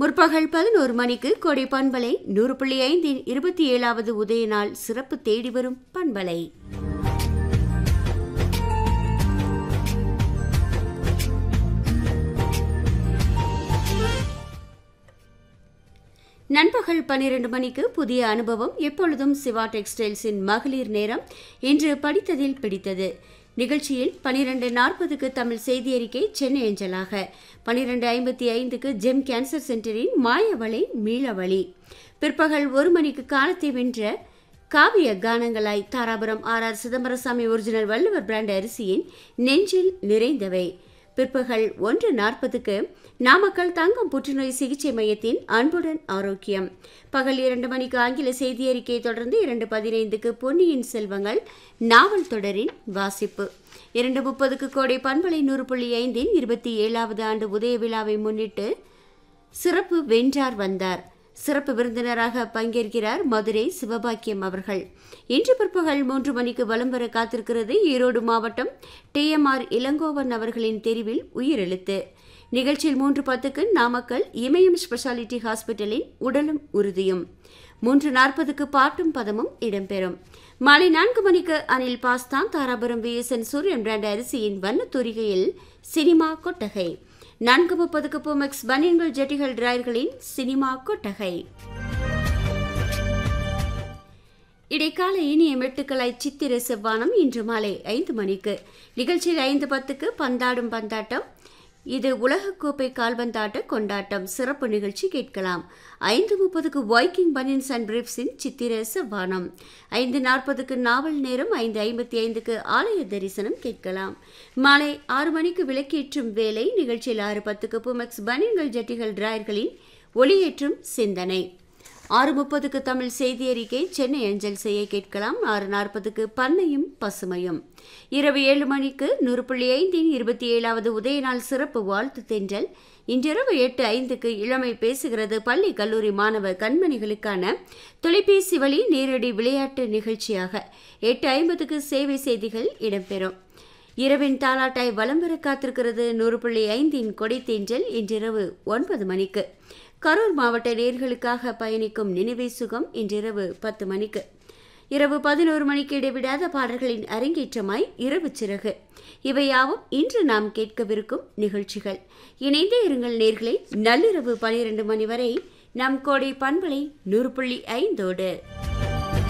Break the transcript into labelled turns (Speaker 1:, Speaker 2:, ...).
Speaker 1: முற்பகல் பதினோரு மணிக்கு கொடை பண்பலை நூறு புள்ளி ஐந்தின் இருபத்தி ஏழாவது உதய நாள் சிறப்பு தேடி வரும் பண்பலை நண்பகல் பன்னிரண்டு மணிக்கு புதிய அனுபவம் எப்பொழுதும் சிவா டெக்ஸ்டைல்ஸின் மகளிர் நேரம் இன்று படித்ததில் பிடித்தது நிகழ்ச்சியில் பனிரெண்டு நாற்பதுக்கு தமிழ் செய்தி அறிக்கை சென்னை அஞ்சலாக பனிரெண்டு ஐம்பத்தி ஐந்துக்கு ஜெம் கேன்சர் சென்டரின் மாயவளை மீளவழி பிற்பகல் ஒரு மணிக்கு காலத்தை வென்ற காவிய கானங்களாய் Dharapuram R R Chidambaraswamy original Valluvar brand அரிசியின் நெஞ்சில் நிறைந்தவை பிற்பகல் ஒன்று நாற்பதுக்கு நாமக்கல் தங்கம் புற்றுநோய் சிகிச்சை மையத்தின் அன்புடன் ஆரோக்கியம் பகல் இரண்டு மணிக்கு ஆங்கில செய்தி அறிக்கையை தொடர்ந்து இரண்டு பதினைந்துக்கு பொன்னியின் செல்வங்கள் நாவல் தொடரின் வாசிப்பு இரண்டு முப்பதுக்கு கோடை பண்பலை நூறு புள்ளி ஐந்தின் இருபத்தி ஏழாவது ஆண்டு உதய விழாவை முன்னிட்டு சிறப்பு வென்றார் வந்தார் சிறப்பு விருந்தினராக பங்கேற்கிறார் மதுரை சிவபாக்கியம் அவர்கள் இன்று பிற்பகல் மூன்று மணிக்கு வலம் வர காத்திருக்கிறது ஈரோடு மாவட்டம் டிஎம்ஆர் இளங்கோவன் அவர்களின் தெரிவில் உயிரெழுத்து நிகழ்ச்சியில் மூன்று பத்துக்கு நாமக்கல் இமயம் ஸ்பெஷாலிட்டி ஹாஸ்பிட்டலின் உடலும் உறுதியும் மூன்று நாற்பதுக்கு பாட்டும் பதமும் இடம்பெறும் மாலை நான்கு மணிக்கு அனில் பாஸ்தான் தாராபுரம் விஎஸ்என் சூரியன் பிராண்ட் அரிசியின் வண்ணத்தூரிகையில் சினிமா கொட்டகை நான்கு முப்பதுக்கு பூமெக்ஸ் பனியன்கள் ஜெட்டிகள் டிராயர்களின் சினிமா கொட்டகை இடைக்கால இனிய மெட்டுக்களாய் சித்திர செவ்வானம் இன்று மாலை ஐந்து மணிக்கு நிகழ்ச்சியில் ஐந்து பத்துக்கு பந்தாடும் பந்தாட்டம் இது உலகக்கோப்பை கால்பந்தாட்ட கொண்டாட்டம் சிறப்பு நிகழ்ச்சி கேட்கலாம் ஐந்து முப்பதுக்கு வைக்கிங் பனியன்ஸ் அண்ட் பிரிப்ஸின் சித்திர செவ்வானம் ஐந்து நாற்பதுக்கு நாவல் நேரம் ஐந்து ஐம்பத்தி ஐந்துக்கு ஆலய தரிசனம் கேட்கலாம் மாலை ஆறு மணிக்கு விளக்கேற்றும் வேலை நிகழ்ச்சியில் ஆறு பத்துக்கு புமெக்ஸ் பனியன்கள் ஜட்டிகள் டிராயர்களின் ஒளியேற்றும் சிந்தனை ஆறு முப்பதுக்கு தமிழ் செய்தி அறிக்கை சென்னை அஞ்சல் செய்ய கேட்கலாம் ஆறு நாற்பதுக்கு பண்ணையும் பசுமையும் இரவு ஏழு மணிக்கு நூறு புள்ளி ஐந்தின் இருபத்தி ஏழாவது உதயநாள் சிறப்பு வாழ்த்து தென்றல் இன்றிரவு எட்டு ஐந்துக்கு இளமை பேசுகிறது பள்ளி கல்லூரி மாணவ கண்மணிகளுக்கான தொலைபேசி வழி நேரடி விளையாட்டு நிகழ்ச்சியாக எட்டு ஐம்பதுக்கு சேவை செய்திகள் இடம்பெறும் இரவின் தாலாட்டாய் வலம் வர காத்திருக்கிறது நூறு புள்ளி ஐந்தின் கொடை தேஞ்சல் இன்றிரவு ஒன்பது மணிக்கு கரூர் மாவட்ட நேர்களுக்காக பயணிக்கும் நினைவை சுகம் இன்றிரவு பத்து மணிக்கு இரவு பதினோரு மணிக்கு இடைவிடாத பாடல்களின் அரங்கேற்றமாய் இரவு சிறகு இவையாவும் இன்று நாம் கேட்கவிருக்கும் நிகழ்ச்சிகள் இணைந்தே இருங்கள் நேர்களை நள்ளிரவு பனிரெண்டு மணி வரை நம் கோடை பண்பலை நூறு புள்ளி ஐந்தோடு